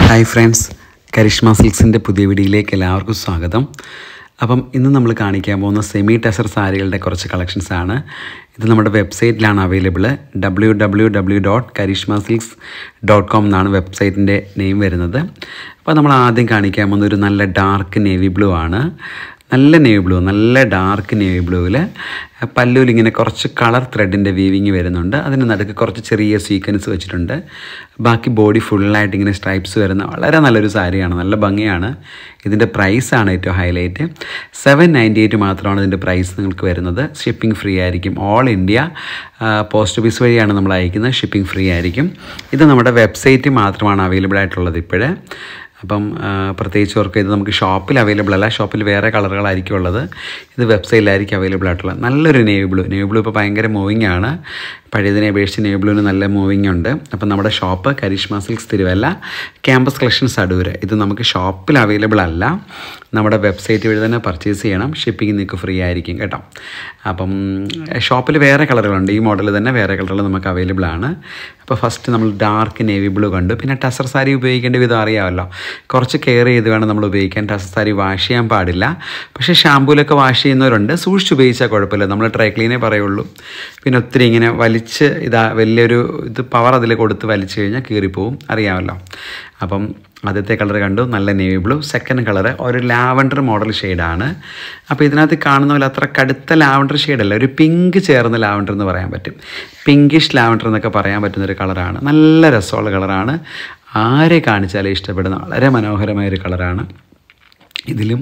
hi friends Karishma സിൽക്സിൻ്റെ പുതിയ വീഡിയോയിലേക്ക് എല്ലാവർക്കും സ്വാഗതം അപ്പം ഇന്ന് നമ്മൾ കാണിക്കാൻ പോകുന്ന സെമി ടെസർ സാരികളുടെ കുറച്ച് കളക്ഷൻസ് ആണ് ഇത് നമ്മുടെ വെബ്സൈറ്റിലാണ് available W W W dot Karishma Silks dot com എന്നാണ് വെബ്സൈറ്റിൻ്റെ നെയിം വരുന്നത് അപ്പോൾ നമ്മൾ ആദ്യം കാണിക്കാൻ പോകുന്ന ഒരു നല്ല ഡാർക്ക് നേവി ബ്ലൂ ആണ് നല്ല നേവി ബ്ലൂ നല്ല ഡാർക്ക് നേവി ബ്ലൂവിൽ പല്ലുവിൽ ഇങ്ങനെ കുറച്ച് കളർ ത്രെഡിൻ്റെ വീവിങ് വരുന്നുണ്ട് അതിന് നടുക്ക് കുറച്ച് ചെറിയ സീക്വൻസ് വെച്ചിട്ടുണ്ട് ബാക്കി ബോഡി ഫുള്ളായിട്ട് ഇങ്ങനെ സ്ട്രൈപ്സ് വരുന്ന വളരെ നല്ലൊരു സാരിയാണ് നല്ല ഭംഗിയാണ് ഇതിൻ്റെ പ്രൈസാണ് ഏറ്റവും ഹൈലൈറ്റ് സെവൻ നയൻറ്റി എയ്റ്റ് മാത്രമാണ് ഇതിൻ്റെ പ്രൈസ് നിങ്ങൾക്ക് വരുന്നത് ഷിപ്പിംഗ് ഫ്രീ ആയിരിക്കും ഓൾ ഇന്ത്യ പോസ്റ്റ് ഓഫീസ് വഴിയാണ് നമ്മൾ അയക്കുന്നത് ഷിപ്പിംഗ് ഫ്രീ ആയിരിക്കും ഇത് നമ്മുടെ വെബ്സൈറ്റ് മാത്രമാണ് അവൈലബിൾ ആയിട്ടുള്ളത് ഇപ്പോഴേ അപ്പം പ്രത്യേകിച്ച് ഓർക്ക് ഇത് നമുക്ക് ഷോപ്പിൽ അവൈലബിൾ അല്ല ഷോപ്പിൽ വേറെ കളറുകളായിരിക്കും ഉള്ളത് ഇത് വെബ്സൈറ്റിലായിരിക്കും അവൈലബിൾ ആയിട്ടുള്ളത് നല്ലൊരു നേവി ബ്ലൂ നേവി ബ്ലൂ ഇപ്പോൾ ഭയങ്കര മൂവിങ് ആണ് പഴയതിനെ അപേക്ഷിച്ച് നേവി ബ്ലൂവിന് നല്ല മൂവിങ് ഉണ്ട് അപ്പം നമ്മുടെ shop Karishma Silks Tiruvalla campus collections Adoor ഇത് നമുക്ക് ഷോപ്പിൽ അവൈലബിൾ അല്ല നമ്മുടെ വെബ്സൈറ്റ് വഴി തന്നെ പർച്ചേസ് ചെയ്യണം ഷിപ്പിംഗ് നിങ്ങൾക്ക് ഫ്രീ ആയിരിക്കും കേട്ടോ അപ്പം ഷോപ്പിൽ വേറെ കളറുകളുണ്ട് ഈ മോഡൽ തന്നെ വേറെ കളറുകൾ നമുക്ക് അവൈലബിൾ ആണ് അപ്പോൾ ഫസ്റ്റ് നമ്മൾ ഡാർക്ക് നേവി ബ്ലൂ കണ്ടു പിന്നെ ടസർ സാരി ഉപയോഗിക്കേണ്ട വിധം അറിയാമല്ലോ കുറച്ച് കെയർ ചെയ്ത് വേണം നമ്മൾ ഉപയോഗിക്കാൻ ടസർ സാരി വാഷ് ചെയ്യാൻ പാടില്ല പക്ഷേ ഷാമ്പൂലൊക്കെ വാഷ് ചെയ്യുന്നവരുണ്ട് സൂക്ഷിച്ച് ഉപയോഗിച്ചാൽ കുഴപ്പമില്ല നമ്മൾ ഡ്രൈ ക്ലീനേ പറയുള്ളൂ പിന്നെ ഒത്തിരി ഇങ്ങനെ വലിച്ച് ഇതാ വലിയൊരു ഇത് പവർ അതിൽ കൊടുത്ത് വലിച്ചു കഴിഞ്ഞാൽ കീറിപ്പോവും അറിയാമല്ലോ അപ്പം ആദ്യത്തെ കളർ കണ്ടു നല്ല നേവി ബ്ലൂ സെക്കൻഡ് കളർ ഒരു ലാവൻഡർ മോഡൽ ഷെയ്ഡാണ് അപ്പോൾ ഇതിനകത്ത് കാണുന്ന പോലെ അത്ര കടുത്ത ലാവൻഡർ ഷെയ്ഡല്ല ഒരു പിങ്ക് ചേർന്ന ലാവൻഡർ എന്ന് പറയാൻ പറ്റും പിങ്കിഷ് ലാവൻഡർ എന്നൊക്കെ പറയാൻ പറ്റുന്നൊരു കളറാണ് നല്ല രസമുള്ള കളറാണ് ആരെ കാണിച്ചാലും ഇഷ്ടപ്പെടുന്ന വളരെ മനോഹരമായൊരു കളറാണ് ഇതിലും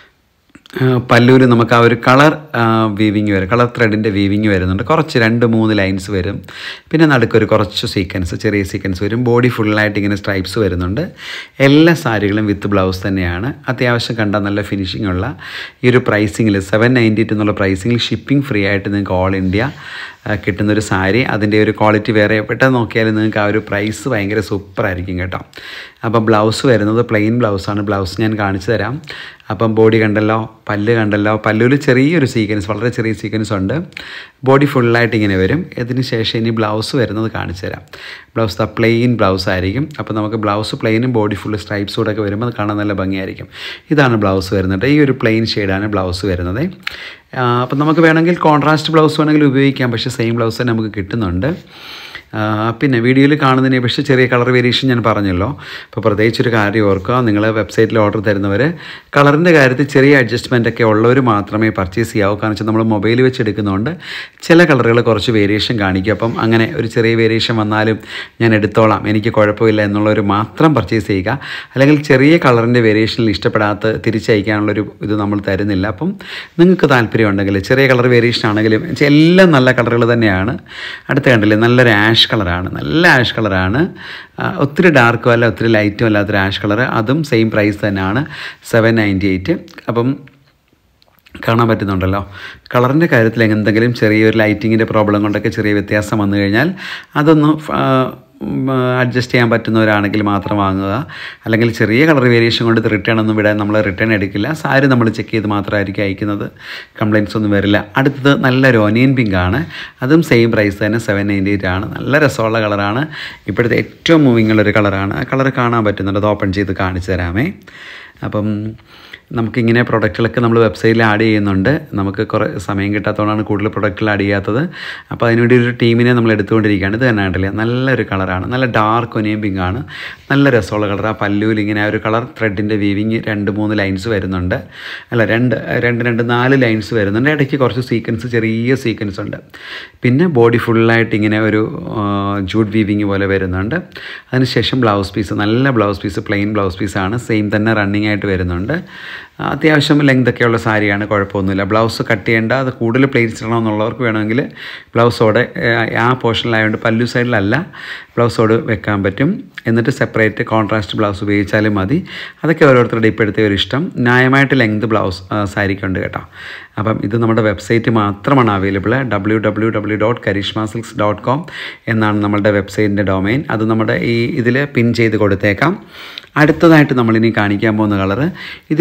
പല്ലൂര് നമുക്ക് ആ ഒരു കളർ വീവിങ് വരും കളർ ത്രെഡിൻ്റെ വീവിങ് വരുന്നുണ്ട് കുറച്ച് രണ്ട് മൂന്ന് ലൈൻസ് വരും പിന്നെ നടുക്കൊരു കുറച്ച് സീക്വൻസ് ചെറിയ സീക്വൻസ് വരും ബോഡി ഫുള്ളായിട്ട് ഇങ്ങനെ സ്ട്രൈപ്സ് വരുന്നുണ്ട് എല്ലാ സാരികളും വിത്ത് ബ്ലൗസ് തന്നെയാണ് അത്യാവശ്യം കണ്ടാൽ നല്ല ഫിനിഷിംഗ് ഉള്ള ഈ ഒരു പ്രൈസിങ്ങിൽ സെവൻ നയൻറ്റി എയ്റ്റ് എന്നുള്ള പ്രൈസിങ്ങിൽ ഷിപ്പിംഗ് ഫ്രീ ആയിട്ട് നിങ്ങൾക്ക് ഓൾ ഇന്ത്യ കിട്ടുന്നൊരു സാരി അതിൻ്റെ ഒരു ക്വാളിറ്റി വേറെ പെട്ടെന്ന് നോക്കിയാൽ നിങ്ങൾക്ക് ആ ഒരു പ്രൈസ് ഭയങ്കര സൂപ്പറായിരിക്കും കേട്ടോ അപ്പോൾ ബ്ലൗസ് വരുന്നത് പ്ലെയിൻ ബ്ലൗസാണ് ബ്ലൗസ് ഞാൻ കാണിച്ചു തരാം അപ്പം ബോഡി കണ്ടല്ലോ പല്ല് കണ്ടല്ലോ പല്ലുവിൽ ചെറിയൊരു സീക്വൻസ് വളരെ ചെറിയ സീക്വൻസ് ഉണ്ട് ബോഡി ഫുള്ളായിട്ട് ഇങ്ങനെ വരും ഇതിന് ശേഷം ഇനി ബ്ലൗസ് വരുന്നത് കാണിച്ചു തരാം ബ്ലൗസ് ദ പ്ലെയിൻ ബ്ലൗസ് ആയിരിക്കും അപ്പോൾ നമുക്ക് ബ്ലൗസ് പ്ലെയിനും ബോഡി ഫുള്ള് സ്ട്രൈപ്സ് കൂടെ ഒക്കെ വരുമ്പോൾ അത് കാണാൻ നല്ല ഭംഗിയായിരിക്കും ഇതാണ് ബ്ലൗസ് വരുന്നത് ഈ ഒരു പ്ലെയിൻ ഷെയ്ഡാണ് ബ്ലൗസ് വരുന്നത് അപ്പം നമുക്ക് വേണമെങ്കിൽ കോൺട്രാസ്റ്റ് ബ്ലൗസ് വേണമെങ്കിൽ ഉപയോഗിക്കാം പക്ഷേ സെയിം ബ്ലൗസ് തന്നെ നമുക്ക് കിട്ടുന്നുണ്ട് പിന്നെ വീഡിയോയിൽ കാണുന്നതിനെ പക്ഷേ ചെറിയ കളർ വേരിയേഷൻ ഞാൻ പറഞ്ഞല്ലോ അപ്പോൾ പ്രത്യേകിച്ചൊരു കാര്യം ഓർക്കുക നിങ്ങൾ വെബ്സൈറ്റിൽ ഓർഡർ തരുന്നവർ കളറിൻ്റെ കാര്യത്തിൽ ചെറിയ അഡ്ജസ്റ്റ്മെൻ്റ് ഒക്കെ ഉള്ളവർ മാത്രമേ പർച്ചേസ് ചെയ്യാവൂ കാരണം വെച്ചാൽ നമ്മൾ മൊബൈൽ വെച്ച് എടുക്കുന്നതുകൊണ്ട് ചില കളറുകൾ കുറച്ച് വേരിയേഷൻ കാണിക്കും അപ്പം അങ്ങനെ ഒരു ചെറിയ വേരിയേഷൻ വന്നാലും ഞാൻ എടുത്തോളാം എനിക്ക് കുഴപ്പമില്ല എന്നുള്ളവർ മാത്രം പർച്ചേസ് ചെയ്യുക അല്ലെങ്കിൽ ചെറിയ കളറിൻ്റെ വേരിയേഷനിൽ ഇഷ്ടപ്പെടാത്ത തിരിച്ചയക്കാനുള്ളൊരു ഇത് നമ്മൾ തരുന്നില്ല അപ്പം നിങ്ങൾക്ക് താല്പര്യം ഉണ്ടെങ്കിൽ ചെറിയ കളർ വേരിയേഷൻ ആണെങ്കിലും എല്ലാം നല്ല കളറുകൾ തന്നെയാണ് അടുത്ത കണ്ടില്ലേ നല്ലൊരു ആഷ് കളറാണ് നല്ല ആഷ് കളറാണ് ഒത്തിരി ഡാർക്കും അല്ല ഒത്തിരി ലൈറ്റും അല്ലാത്തൊരു ആഷ് കളർ അതും സെയിം പ്രൈസ് തന്നെയാണ് സെവൻ നയൻറ്റി എയ്റ്റ് അപ്പം കാണാൻ പറ്റുന്നുണ്ടല്ലോ കളറിൻ്റെ കാര്യത്തിൽ എന്തെങ്കിലും ചെറിയൊരു ലൈറ്റിങ്ങിൻ്റെ പ്രോബ്ലം കൊണ്ടൊക്കെ ചെറിയ വ്യത്യാസം വന്നു കഴിഞ്ഞാൽ അതൊന്ന് അഡ്ജസ്റ്റ് ചെയ്യാൻ പറ്റുന്നവരാണെങ്കിൽ മാത്രം വാങ്ങുക അല്ലെങ്കിൽ ചെറിയ കളർ വേരിയേഷൻ കൊണ്ട് ഇത് റിട്ടേൺ ഒന്നും വിടാൻ നമ്മൾ റിട്ടേൺ എടുക്കില്ല സാരി നമ്മൾ ചെക്ക് ചെയ്ത് മാത്രമായിരിക്കും അയക്കുന്നത് കംപ്ലയിൻസ് ഒന്നും വരില്ല അടുത്തത് നല്ലൊരു ഒനിയൻ പിങ്ക് ആണ് അതും സെയിം പ്രൈസ് തന്നെ സെവൻ നയൻറ്റി എയ്റ്റ് ആണ് നല്ല രസമുള്ള കളറാണ് ഇപ്പോഴത്തെ ഏറ്റവും മൂവിങ് ഉള്ളൊരു കളറാണ് ആ കളർ കാണാൻ പറ്റുന്നുണ്ട് അത് ഓപ്പൺ ചെയ്ത് കാണിച്ചു തരാമേ അപ്പം നമുക്കിങ്ങനെ പ്രൊഡക്റ്റുകളൊക്കെ നമ്മൾ വെബ്സൈറ്റിൽ ആഡ് ചെയ്യുന്നുണ്ട് നമുക്ക് കുറേ സമയം കിട്ടാത്തതുകൊണ്ടാണ് കൂടുതൽ പ്രൊഡക്റ്റുകൾ ആഡ് ചെയ്യാത്തത് അപ്പോൾ അതിനുവേണ്ടി ഒരു ടീമിനെ നമ്മൾ എടുത്തുകൊണ്ടിരിക്കുകയാണ് ഇത് തന്നെ കണ്ടില്ലേ നല്ലൊരു കളറാണ് നല്ല ഡാർക്ക് ഒനിയൻ പിങ്ക് ആണ് നല്ല രസമുള്ള കളർ ആ പല്ലുവിൽ ഇങ്ങനെ ആ ഒരു കളർ ത്രെഡിൻ്റെ വീവിങ് രണ്ട് മൂന്ന് ലൈൻസ് വരുന്നുണ്ട് അല്ല രണ്ട് രണ്ട് രണ്ട് നാല് ലൈൻസ് വരുന്നുണ്ട് ഇടയ്ക്ക് കുറച്ച് സീക്വൻസ് ചെറിയ സീക്വൻസ് ഉണ്ട് പിന്നെ ബോഡി ഫുള്ളായിട്ട് ഇങ്ങനെ ഒരു ജൂഡ് വീവിങ് പോലെ വരുന്നുണ്ട് അതിനുശേഷം ബ്ലൗസ് പീസ് നല്ല ബ്ലൗസ് പീസ് പ്ലെയിൻ ബ്ലൗസ് പീസാണ് സെയിം തന്നെ റണ്ണിങ് ആയിട്ട് വരുന്നുണ്ട് അത്യാവശ്യം ലെങ്ത് ഒക്കെയുള്ള സാരിയാണ് കുഴപ്പമൊന്നുമില്ല ബ്ലൗസ് കട്ട് ചെയ്യേണ്ട അത് കൂടുതൽ പ്ലേറ്റ്സ് ഇടണമെന്നുള്ളവർക്ക് വേണമെങ്കിൽ ബ്ലൗസോടെ ആ പോർഷനിലായതുകൊണ്ട് പല്ലു സൈഡിലല്ല ബ്ലൗസോട് വെക്കാൻ പറ്റും എന്നിട്ട് സെപ്പറേറ്റ് കോൺട്രാസ്റ്റ് ബ്ലൗസ് ഉപയോഗിച്ചാലും മതി അതൊക്കെ ഓരോരുത്തരുടെ ഇപ്പോഴത്തെ ഒരു ഇഷ്ടം ന്യായമായിട്ട് ലെങ്ത് ബ്ലൗസ് സാരിക്കുണ്ട് കേട്ടോ അപ്പം ഇത് നമ്മുടെ വെബ്സൈറ്റ് മാത്രമാണ് available W W W dot Karishma Silks dot com എന്നാണ് നമ്മളുടെ വെബ്സൈറ്റിൻ്റെ ഡൊമൈൻ അത് നമ്മുടെ ഈ ഇതിൽ പിൻ ചെയ്ത് കൊടുത്തേക്കാം അടുത്തതായിട്ട് നമ്മളിനി കാണിക്കാൻ പോകുന്ന കളറ് ഇതിപ്പോൾ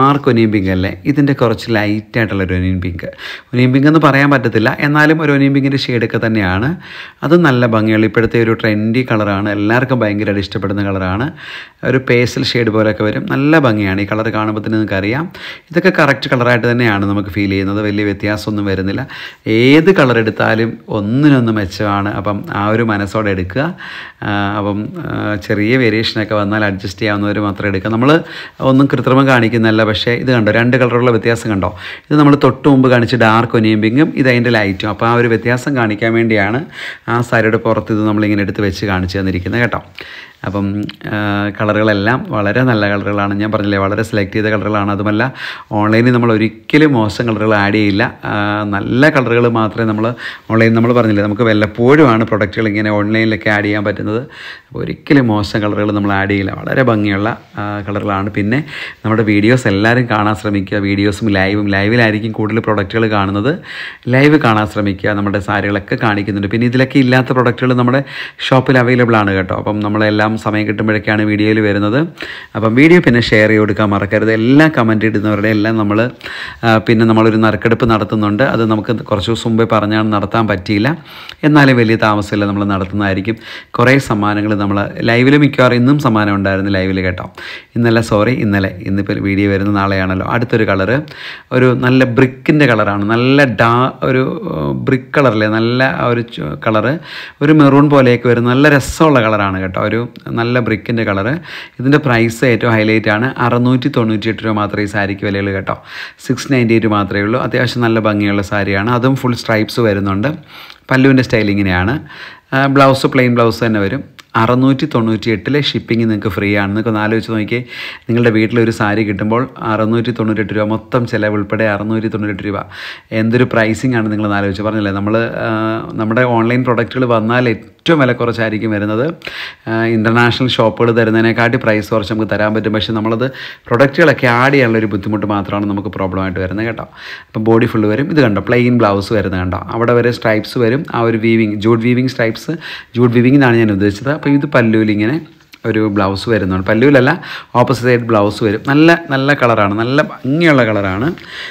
ഡാർക്ക് ഒനിയൻ പിങ്ക് അല്ലേ ഇതിൻ്റെ കുറച്ച് ലൈറ്റ് ആയിട്ടുള്ള ഒരു ഒനിയൻ പിങ്ക് ഒനിയൻ പിങ്ക് എന്ന് പറയാൻ പറ്റത്തില്ല എന്നാലും ഒരു ഒനിയൻ പിങ്കിൻ്റെ ഷെയ്ഡൊക്കെ തന്നെയാണ് അത് നല്ല ഭംഗിയുള്ള ഇപ്പോഴത്തെ ഒരു ട്രെൻഡി കളറാണ് എല്ലാവർക്കും ഭയങ്കരമായിട്ട് ഇഷ്ടപ്പെടുന്ന കളറാണ് ഒരു പേസ്റ്റൽ ഷെയ്ഡ് പോലെയൊക്കെ വരും നല്ല ഭംഗിയാണ് ഈ കളർ കാണുമ്പോൾ തന്നെ നിങ്ങൾക്ക് അറിയാം ഇതൊക്കെ കറക്റ്റ് കളറായിട്ട് തന്നെയാണ് നമുക്ക് ഫീൽ ചെയ്യുന്നത് വലിയ വ്യത്യാസമൊന്നും വരുന്നില്ല ഏത് കളർ എടുത്താലും ഒന്നിനൊന്ന് മെച്ചമാണ് അപ്പം ആ ഒരു മനസ്സോടെ എടുക്കുക ആ, അപ്പം ആ, ചെറിയ വേരിയേഷനൊക്കെ വന്നാൽ അഡ്ജസ്റ്റ് ചെയ്യാവുന്നവർ മാത്രം എടുക്കുക നമ്മൾ ഒന്നും കൃത്രിമം കാണിക്കുന്നതല്ല പക്ഷേ ഇത് കണ്ടോ രണ്ട് കളറുള്ള വ്യത്യാസം കണ്ടോ ഇത് നമ്മൾ തൊട്ട് മുമ്പ് കാണിച്ച ഡാർക്ക് ഒനിയൻ പിങ്കും ഇത് അതിൻ്റെ ലൈറ്റും അപ്പോൾ ആ ഒരു വ്യത്യാസം കാണിക്കാൻ വേണ്ടിയാണ് ആ സാരിയുടെ പുറത്ത് ഇത് നമ്മളിങ്ങനെ എടുത്ത് വെച്ച് കാണിച്ചു തന്നിരിക്കുന്നത് കേട്ടോ അപ്പം ആ, കളറുകളെല്ലാം വളരെ നല്ല കളറുകളാണ് ഞാൻ പറഞ്ഞില്ലേ വളരെ സെലക്ട് ചെയ്ത കളറുകളാണ് അതുമല്ല ഓൺലൈനിൽ നമ്മൾ ഒരിക്കലും മോശം കളറുകൾ ആഡ് ചെയ്യില്ല ആ, നല്ല കളറുകൾ മാത്രമേ നമ്മൾ ഓൺലൈനിൽ നമ്മൾ പറഞ്ഞില്ലേ നമുക്ക് വല്ലപ്പോഴുമാണ് പ്രൊഡക്റ്റുകൾ ഇങ്ങനെ ഓൺലൈനിലൊക്കെ ആഡ് ചെയ്യാൻ പറ്റുന്നത് അപ്പോൾ ഒരിക്കലും മോശം കളറുകൾ നമ്മൾ ആഡ് ചെയ്യില്ല വളരെ ഭംഗിയുള്ള ആ, കളറുകളാണ് പിന്നെ നമ്മുടെ വീഡിയോസ് എല്ലാവരും കാണാൻ ശ്രമിക്കുക വീഡിയോസും ലൈവും ലൈവിലായിരിക്കും കൂടുതൽ പ്രൊഡക്റ്റുകൾ കാണുന്നത് ലൈവ് കാണാൻ ശ്രമിക്കുക നമ്മുടെ സാരികളൊക്കെ കാണിക്കുന്നുണ്ട് പിന്നെ ഇതിലൊക്കെ ഇല്ലാത്ത പ്രൊഡക്റ്റുകൾ നമ്മുടെ ഷോപ്പിൽ അവൈലബിൾ ആണ് കേട്ടോ അപ്പം നമ്മളെല്ലാം സമയം കിട്ടുമ്പോഴൊക്കെയാണ് വീഡിയോയിൽ വരുന്നത് അപ്പം വീഡിയോ പിന്നെ ഷെയർ ചെയ്ത് കൊടുക്കാൻ മറക്കരുത് എല്ലാ കമൻറ്റ് ഇടുന്നവരുടെ എല്ലാം നമ്മൾ പിന്നെ നമ്മളൊരു നറുക്കെടുപ്പ് നടത്തുന്നുണ്ട് അത് നമുക്ക് കുറച്ച് ദിവസം മുമ്പേ പറഞ്ഞാണ് നടത്താൻ പറ്റിയില്ല എന്നാലും വലിയ താമസമില്ല നമ്മൾ നടത്തുന്നതായിരിക്കും കുറേ സമ്മാനങ്ങൾ നമ്മൾ ലൈവിൽ മിക്കവാറും ഇന്നും സമ്മാനം ഉണ്ടായിരുന്നു ലൈവിൽ കേട്ടോ ഇന്നലെ സോറി ഇന്നലെ ഇന്നിപ്പോൾ വീഡിയോ വരുന്ന നാളെയാണല്ലോ അടുത്തൊരു കളറ് ഒരു നല്ല ബ്രിക്കിൻ്റെ കളറാണ് നല്ല ഡാ ഒരു ബ്രിക്ക് കളറിലെ നല്ല ആ ഒരു കളറ് ഒരു മെറൂൺ പോലെയൊക്കെ വരുന്ന നല്ല രസമുള്ള കളറാണ് കേട്ടോ ഒരു നല്ല ബ്രിക്കിൻ്റെ കളറ് ഇതിൻ്റെ പ്രൈസ് ഏറ്റവും ഹൈലൈറ്റ് ആണ് അറുന്നൂറ്റി തൊണ്ണൂറ്റി എട്ട് രൂപ മാത്രമേ ഈ സാരിക്ക് വിലയുള്ളൂ കേട്ടോ സിക്സ് നയൻറ്റി എയ്റ്റ് മാത്രമേ ഉള്ളൂ അത്യാവശ്യം നല്ല ഭംഗിയുള്ള സാരിയാണ് അതും ഫുൾ സ്ട്രൈപ്സ് വരുന്നുണ്ട് പല്ലുവിൻ്റെ സ്റ്റൈൽ ഇങ്ങനെയാണ് ബ്ലൗസ് പ്ലെയിൻ ബ്ലൗസ് തന്നെ വരും അറുന്നൂറ്റി തൊണ്ണൂറ്റി എട്ടിലെ ഷിപ്പിംഗ് നിങ്ങൾക്ക് ഫ്രീ ആണ് നിങ്ങൾക്ക് ഒന്ന് ആലോചിച്ച് നോക്കിയേ നിങ്ങളുടെ വീട്ടിലൊരു സാരി കിട്ടുമ്പോൾ അറുന്നൂറ്റി തൊണ്ണൂറ്റെട്ട് രൂപ മൊത്തം ചിലവ് ഉൾപ്പെടെ അറുന്നൂറ്റി തൊണ്ണൂറ്റെട്ട് രൂപ എന്തൊരു പ്രൈസിംഗ് ആണ് നിങ്ങളൊന്ന് ആലോചിച്ച് പറഞ്ഞില്ലേ നമ്മൾ നമ്മുടെ ഓൺലൈൻ പ്രൊഡക്റ്റുകൾ വന്നാൽ ഏറ്റവും വില കുറച്ചായിരിക്കും വരുന്നത് ഇൻ്റർനാഷണൽ ഷോപ്പുകൾ തരുന്നതിനെക്കാട്ടി പ്രൈസ് കുറച്ച് നമുക്ക് തരാൻ പറ്റും പക്ഷേ നമ്മളത് പ്രൊഡക്റ്റുകളൊക്കെ ആഡ് ചെയ്യാനുള്ള ഒരു ബുദ്ധിമുട്ട് മാത്രമാണ് നമുക്ക് പ്രോബ്ലമായിട്ട് വരുന്നത് കേട്ടോ അപ്പം ബോഡി ഫുള്ള് വരും ഇത് കണ്ടോ പ്ലെയിൻ ബ്ലൗസ് വരുന്നത് കണ്ടോ അവിടെ വരെ സ്ട്രൈപ്സ് വരും ആ ഒരു weaving jute weaving stripes jute weaving എന്നാണ് ഞാൻ ഉദ്ദേശിച്ചത് അപ്പോൾ ഇത് പല്ലുവിൽ ഇങ്ങനെ ഒരു ബ്ലൗസ് വരുന്നുണ്ട് പല്ലുവിലല്ല ഓപ്പോസിറ്റ് സൈഡ് ബ്ലൗസ് വരും നല്ല നല്ല കളറാണ് നല്ല ഭംഗിയുള്ള കളറാണ്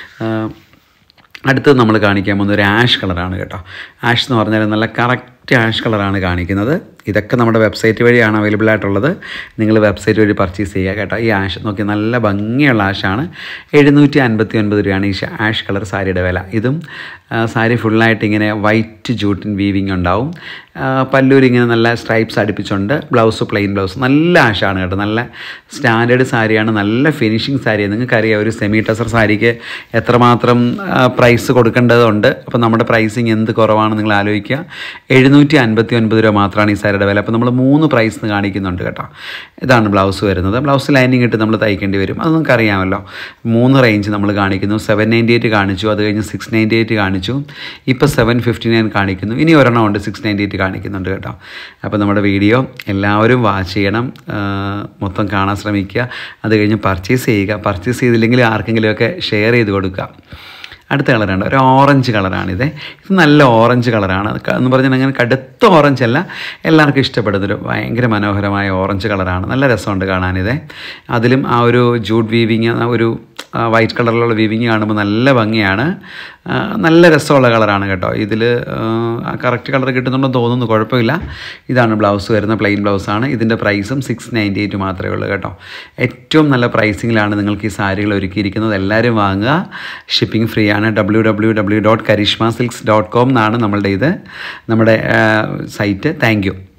അടുത്തത് നമ്മൾ കാണിക്കാൻ പോകുന്ന ഒരു ആഷ് കളറാണ് കേട്ടോ ആഷ് എന്ന് പറഞ്ഞാൽ നല്ല കറക്റ്റ് ആഷ് കളറാണ് കാണിക്കുന്നത് ഇതൊക്കെ നമ്മുടെ വെബ്സൈറ്റ് വഴിയാണ് അവൈലബിൾ ആയിട്ടുള്ളത് നിങ്ങൾ വെബ്സൈറ്റ് വഴി പർച്ചേസ് ചെയ്യുക കേട്ടോ ഈ ആഷ് നോക്കി നല്ല ഭംഗിയുള്ള ആഷാണ് എഴുന്നൂറ്റി അൻപത്തി ഒൻപത് രൂപയാണ് ഈ ആഷ് കളർ സാരിയുടെ വില ഇതും ആ, സാരി ഫുള്ളായിട്ട് ഇങ്ങനെ വൈറ്റ് ജൂട്ടിൻ വീവിങ് ഉണ്ടാവും ആ, പല്ലൂർ ഇങ്ങനെ നല്ല സ്ട്രൈപ്സ് അടുപ്പിച്ചുണ്ട് ബ്ലൗസ് പ്ലെയിൻ ബ്ലൗസ് നല്ല ആഷാണ് കേട്ടോ നല്ല സ്റ്റാൻഡേർഡ് സാരിയാണ് നല്ല ഫിനിഷിങ് സാരിയാണ് നിങ്ങൾക്കറിയാം ഒരു സെമി ടസർ സാരിക്ക് എത്രമാത്രം പ്രൈസ് കൊടുക്കേണ്ടതുണ്ട് അപ്പോൾ നമ്മുടെ പ്രൈസിങ് എന്ത് കുറവാണ് നിങ്ങൾ ആലോചിക്കുക എഴുന്നൂറ്റി അൻപത്തി ഒൻപത് രൂപ മാത്രമാണ് ഈ സാരിയുടെ വില അപ്പോൾ നമ്മൾ മൂന്ന് പ്രൈസ് കാണിക്കുന്നുണ്ട് കേട്ടോ ഇതാണ് ബ്ലൗസ് വരുന്നത് ബ്ലൗസ് ലൈനിങ് ഇട്ട് നമ്മൾ തയ്ക്കേണ്ടി വരും അത് നിങ്ങൾക്ക് അറിയാമല്ലോ മൂന്ന് റേഞ്ച് നമ്മൾ കാണിക്കുന്നു സെവൻ നയൻറ്റി എയ്റ്റ് കാണിച്ചു അത് കഴിഞ്ഞ് സിക്സ് നയൻറ്റി എയ്റ്റ് കാണിച്ചു ഇപ്പോൾ സെവൻ ഫിഫ്റ്റി നയൻ കാണിക്കുന്നു ഇനി ഒരെണ്ണം ഉണ്ട് സിക്സ് നയൻറ്റി എയ്റ്റ് കാണിക്കുന്നുണ്ട് കേട്ടോ അപ്പോൾ നമ്മുടെ വീഡിയോ എല്ലാവരും വാച്ച് ചെയ്യണം ആ, മൊത്തം കാണാൻ ശ്രമിക്കുക അത് കഴിഞ്ഞ് പർച്ചേസ് ചെയ്യുക പർച്ചേസ് ചെയ്തില്ലെങ്കിൽ ആർക്കെങ്കിലുമൊക്കെ ഷെയർ ചെയ്ത് കൊടുക്കുക അടുത്ത കളറാണ് ഒരു ഓറഞ്ച് കളറാണിത് ഇത് നല്ല ഓറഞ്ച് കളറാണ് ക- എന്ന് പറഞ്ഞാൽ അങ്ങനെ കടുത്ത ഓറഞ്ച് അല്ല എല്ലാവർക്കും ഇഷ്ടപ്പെടുന്നൊരു ഭയങ്കര മനോഹരമായ ഓറഞ്ച് കളറാണ് നല്ല രസമുണ്ട് കാണാനിത് അതിലും ആ ഒരു ജൂഡ് വീവിങ് ഒരു വൈറ്റ് കളറിലുള്ള വീവിങ് കാണുമ്പോൾ നല്ല ഭംഗിയാണ് ആ, നല്ല രസമുള്ള കളറാണ് കേട്ടോ ഇതിൽ കറക്റ്റ് കളർ കിട്ടുന്നുണ്ടെന്ന് തോന്നുന്നു കുഴപ്പമില്ല ഇതാണ് ബ്ലൗസ് വരുന്ന പ്ലെയിൻ ബ്ലൗസാണ് ഇതിൻ്റെ പ്രൈസും സിക്സ് നയൻറ്റി എയ്റ്റ് മാത്രമേ ഉള്ളൂ കേട്ടോ ഏറ്റവും നല്ല പ്രൈസിങ്ങിലാണ് നിങ്ങൾക്ക് ഈ സാരികൾ ഒരുക്കിയിരിക്കുന്നത് എല്ലാവരും വാങ്ങുക ഷിപ്പിംഗ് ഫ്രീ ആണ് W W W dot Karishma Silks dot com എന്നാണ് നമ്മളുടെ ഇത് നമ്മുടെ സൈറ്റ് താങ്ക് യു